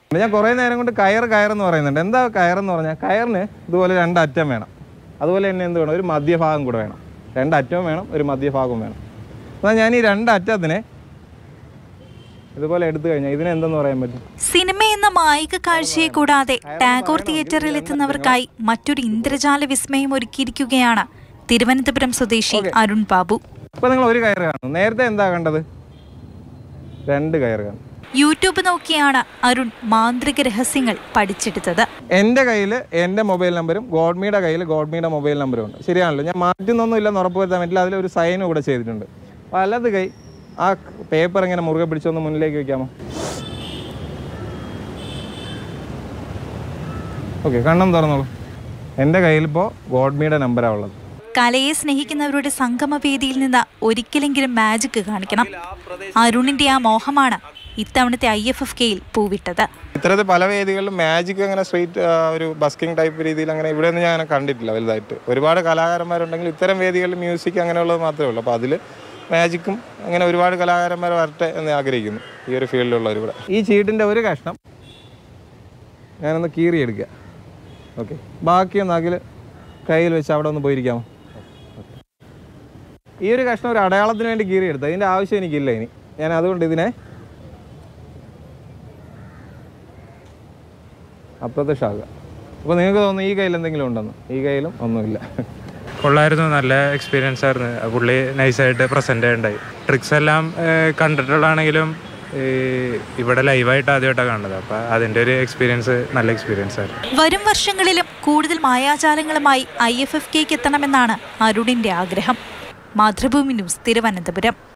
ഞാൻ കുറേ നേരം കൊണ്ട് കയർ കയറെന്ന് പറയുന്നുണ്ട് എന്താ കയറെന്ന് പറഞ്ഞാൽ കയറിന് ഇതുപോലെ രണ്ട് അറ്റം വേണം അതുപോലെ തന്നെ എന്ത് വേണം ഒരു മധ്യഭാഗം കൂടെ വേണം രണ്ട് അറ്റവും വേണം ഒരു മധ്യഭാഗവും വേണം എന്നാൽ ഞാൻ ഈ രണ്ട് അറ്റത്തിനെ ഇതുപോലെ എടുത്തു കഴിഞ്ഞാൽ ഇതിനെ എന്തെന്ന് പറയാൻ പറ്റും സിനിമ എന്ന മായിക കാഴ്ചയെ കൂടാതെ ടാഗോർ തിയേറ്ററിൽ എത്തുന്നവർക്കായി മറ്റൊരു ഇന്ദ്രജാല വിസ്മയം ഒരുക്കിയിരിക്കുകയാണ് തിരുവനന്തപുരം സ്വദേശി അരുൺ ബാബു ഇപ്പോൾ നിങ്ങൾ ഒരു കയറ് കാണും നേരത്തെ എന്താ കണ്ടത് രണ്ട് കയറ് കാണും യൂട്യൂബ് നോക്കിയാണ് അരുൺ മാന്ത്രിക രഹസ്യങ്ങൾ പഠിച്ചെടുത്തത് എൻ്റെ കയ്യിൽ എൻ്റെ മൊബൈൽ നമ്പരും ഗോഡ്മിയുടെ കയ്യിൽ ഗോഡ്മിയുടെ മൊബൈൽ നമ്പറും ഉണ്ട് ശരിയാണല്ലോ ഞാൻ മാറ്റുന്നൊന്നും ഇല്ലെന്ന് ഉറപ്പ് വരുത്താൻ പറ്റില്ല അതിലൊരു സൈനും കൂടെ ചെയ്തിട്ടുണ്ട് വലത് കൈ ആ പേപ്പർ ഇങ്ങനെ മുറുകെ പിടിച്ചൊന്ന് മുന്നിലേക്ക് വെക്കാമോ ഓക്കെ കണ്ണം തുറന്നോളൂ എൻ്റെ കയ്യിലിപ്പോൾ ഗോഡ്മിയുടെ നമ്പറാണ് ഉള്ളത് കലയെ സ്നേഹിക്കുന്നവരുടെ സംഗമവേദിയിൽ നിന്ന് ഒരിക്കലെങ്കിലും മാജിക് കാണിക്കണം അരുണിന്റെ ആ മോഹമാണ് ഇത്തവണത്തെ ഐ എഫ് എഫ് കെയിൽ പൂവിട്ടത് ഇത്തരത്തിൽ പല വേദികളിലും മാജിക് അങ്ങനെ സ്ട്രീറ്റ് ഒരു ബസ്കിംഗ് ടൈപ്പ് രീതിയിൽ അങ്ങനെ ഇവിടെ ഒന്നും ഞാൻ അങ്ങനെ കണ്ടിട്ടില്ല വലുതായിട്ട് ഒരുപാട് കലാകാരന്മാരുണ്ടെങ്കിൽ ഇത്തരം വേദികളിൽ മ്യൂസിക് അങ്ങനെയുള്ളത് മാത്രമേ ഉള്ളൂ അപ്പോൾ അതിൽ മാജിക്കും അങ്ങനെ ഒരുപാട് കലാകാരന്മാർ വരട്ടെ എന്ന് ആഗ്രഹിക്കുന്നു ഈ ഒരു ഫീൽഡിലുള്ളവർ ഇവിടെ ഈ ചീട്ടിൻ്റെ ഒരു കഷ്ണം ഞാനൊന്ന് കീറിയെടുക്കുക ഓക്കെ ബാക്കിയൊന്ന് അതിൽ കയ്യിൽ വെച്ച് അവിടെ ഒന്ന് പോയിരിക്കാമോ ഈ ഒരു കഷ്ണം ഒരു അടയാളത്തിന് വേണ്ടി കീറിയെടുത്തു അതിൻ്റെ ആവശ്യം എനിക്കില്ല ഇനി ഞാൻ അതുകൊണ്ട് ഇതിനെ അപ്രത്യക്ഷമാകുക അപ്പോൾ നിങ്ങൾക്ക് തോന്നുന്നു ഈ കയ്യിൽ എന്തെങ്കിലും ഉണ്ടെന്ന് ഈ കയ്യിലും ഒന്നുമില്ല കൊള്ളായിരുന്നു നല്ല എക്സ്പീരിയൻസ് ആയിരുന്നു ആ പുള്ളി നൈസായിട്ട് പ്രസൻറ്റ് ചെയ്യണ്ടായി ട്രിക്സ് എല്ലാം ഏഹ്, കണ്ടിട്ടുള്ളതാണെങ്കിലും ഏഹ്, ഇവിടെ ലൈവായിട്ട് ആദ്യമായിട്ടാണ് കാണുന്നത് അപ്പോൾ അതിൻ്റെ ഒരു എക്സ്പീരിയൻസ് നല്ല എക്സ്പീരിയൻസ് ആയിരുന്നു വരും വർഷങ്ങളിലും കൂടുതൽ മായാജാലങ്ങളുമായി ഐ എഫ് എഫ് കെക്ക് എത്തണമെന്നാണ് അരുണിന്റെ ആഗ്രഹം മാതൃഭൂമി ന്യൂസ് തിരുവനന്തപുരം